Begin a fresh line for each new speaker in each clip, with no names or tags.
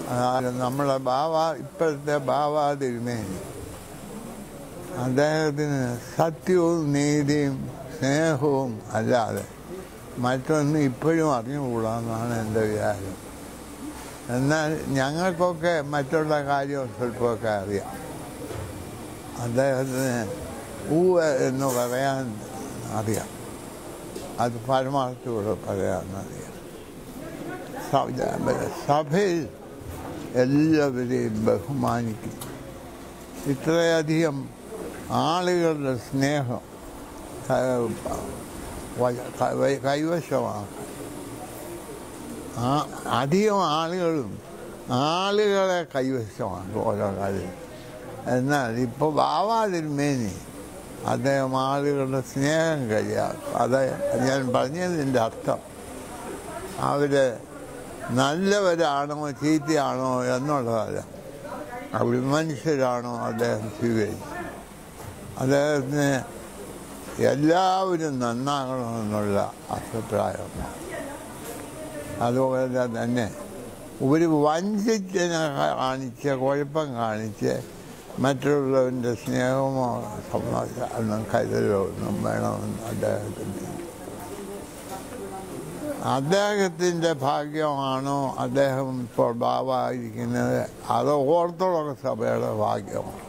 അതായത് നമ്മളെ ബാവ ഇപ്പോഴത്തെ ബാവ തിരുമേനി അദ്ദേഹത്തിന് സത്യവും നീതിയും സ്നേഹവും അല്ലാതെ മറ്റൊന്നും ഇപ്പോഴും അറിഞ്ഞുകൂടാന്നാണ് എൻ്റെ വിചാരം എന്നാൽ ഞങ്ങൾക്കൊക്കെ മറ്റുള്ള കാര്യം സ്വല്പമൊക്കെ അറിയാം അദ്ദേഹത്തിന് ഊവ് എന്ന് പറയാൻ അറിയാം അത് പരമാർത്ഥത്തോടെ പറയാമെന്നറിയാം സഭ- സഭയിൽ എല്ലാവരെയും ബഹുമാനിക്കും ഇത്രയധികം ആളുകളുടെ സ്നേഹം ക- വ- ക- കൈവശമാക്കാം ആ അധികം ആളുകളും ആളുകളെ കൈവശമാക്കും ഓരോ കാര്യം എന്നാൽ ഇപ്പോൾ ബാബാ തിരുമേനി അദ്ദേഹം ആളുകളുടെ സ്നേഹം കഴിയാം അത് ഞാൻ പറഞ്ഞതിൻ്റെ അർത്ഥം അവര് നല്ലവരാണോ ചീത്തയാണോ എന്നുള്ളതല്ല അവർ മനുഷ്യരാണോ അദ്ദേഹം സ്വീകരിച്ചു അദ്ദേഹത്തിന് എല്ലാവരും നന്നാകണമെന്നുള്ള അഭിപ്രായമാണ് അതുപോലെ തന്നെ ഒരു വഞ്ചിച്ചതിനെ കാണിച്ച് കുഴപ്പം കാണിച്ച് മറ്റുള്ളവൻ്റെ സ്നേഹമോ സമാധാനം കരുതലോ ഒന്നും വേണമെന്ന് അദ്ദേഹത്തിന് അദ്ദേഹത്തിൻ്റെ ഭാഗ്യമാണോ അദ്ദേഹം ഇപ്പോൾ ബാബായിരിക്കുന്നത് അത് ഓർത്തഡോക്സ് സഭയുടെ ഭാഗ്യമാണ്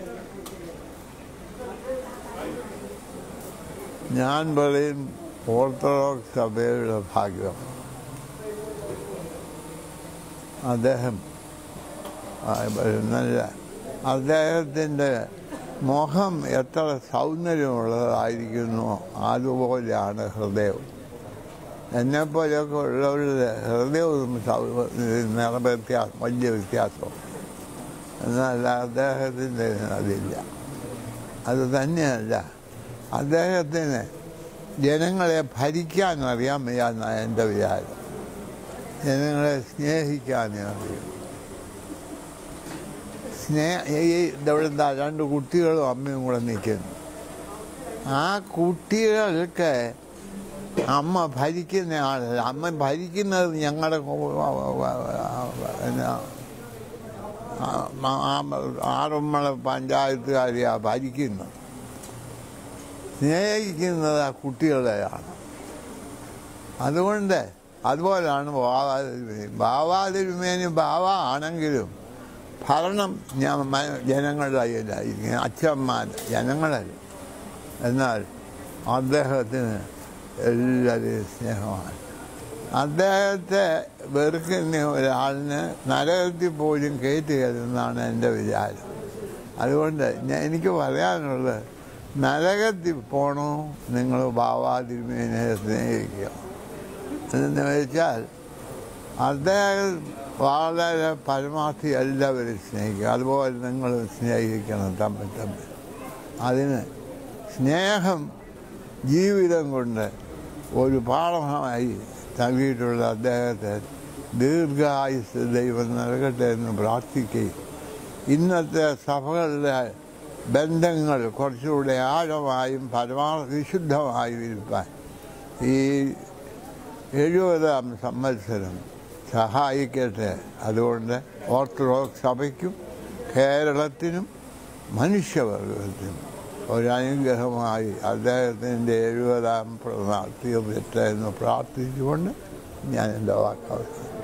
ഞാൻ പറയും ഓർത്തഡോക്സ് സഭയുടെ ഭാഗ്യം അദ്ദേഹം ആ, നല്ല അദ്ദേഹത്തിൻ്റെ മുഖം എത്ര സൗന്ദര്യമുള്ളതായിരിക്കുന്നു അതുപോലെയാണ് ഹൃദയം എന്നെപ്പോലെയൊക്കെ ഉള്ളവരുടെ ഹൃദയവും സൗ- നിറ വ്യത്യാസം വലിയ വ്യത്യാസം എന്നാൽ അദ്ദേഹത്തിൻ്റെ അതില്ല അത് തന്നെയല്ല അദ്ദേഹത്തിന് ജനങ്ങളെ ഭരിക്കാൻ അറിയാൻ വയ്യാന്നാണ് എൻ്റെ വിചാരം ജനങ്ങളെ സ്നേഹിക്കാനേ അറിയും സ്നേഹ ഈ ഇവിടെ ദാ രണ്ട് കുട്ടികളും അമ്മയും കൂടെ നിൽക്കുന്നു ആ കുട്ടികൾക്ക് അമ്മ ഭരിക്കുന്ന ആളല്ല അമ്മ ഭരിക്കുന്നത് ഞങ്ങളുടെ എന്നാ ആറന്മുള പഞ്ചായത്തുകാരെയാ ഭരിക്കുന്നത് സ്നേഹിക്കുന്നത് ആ കുട്ടികളെയാണ് അതുകൊണ്ട് അതുപോലാണ് ബാബാതിരുമേനി ബാബാതിരുമേനി ബാബ ആണെങ്കിലും ഭരണം ഞാൻ മ- ജനങ്ങളുടെ കയ്യിലായിരിക്കും അച്ഛന്മാർ ജനങ്ങളല്ല എന്നാൽ അദ്ദേഹത്തിന് എല്ലാവരെയും സ്നേഹമാണ് അദ്ദേഹത്തെ വെറുക്കുന്ന ഒരാളിന് നരകത്തിൽ പോലും കയറ്റുകയെന്നാണ് എൻ്റെ വിചാരം അതുകൊണ്ട് ഞാൻ എനിക്ക് പറയാനുള്ളത് നരകത്തിൽ പോണോ നിങ്ങൾ ബാബാതിരുമേനെ സ്നേഹിക്കുക എന്ന് വെച്ചാൽ അദ്ദേഹം വളരെ പരമാവധി എല്ലാവരും സ്നേഹിക്കുക അതുപോലെ നിങ്ങൾ സ്നേഹിക്കണം തമ്മിൽ തമ്മിൽ അതിന് സ്നേഹം ജീവിതം കൊണ്ട് ഒരു പാഠമായി നൽകിയിട്ടുള്ള അദ്ദേഹത്തെ ദീർഘായുസ് ദൈവം നൽകട്ടെ എന്ന് പ്രാർത്ഥിക്കുകയും ഇന്നത്തെ സഭകളിലെ ബന്ധങ്ങൾ കുറച്ചുകൂടെ ആഴമായും പരമാവധി വിശുദ്ധമായും ഇരുപ്പാൻ ഈ എഴുപതാം സംവത്സരം സഹായിക്കട്ടെ അതുകൊണ്ട് ഓർത്തഡോക്സ് സഭയ്ക്കും കേരളത്തിനും മനുഷ്യവർഗത്തിനും ഒരനുഗ്രഹമായി അദ്ദേഹത്തിൻ്റെ എഴുപതാം പ്രവർത്തിയപ്പെട്ട എന്ന് പ്രാർത്ഥിച്ചുകൊണ്ട് ഞാൻ എൻ്റെ വാക്കവസാനം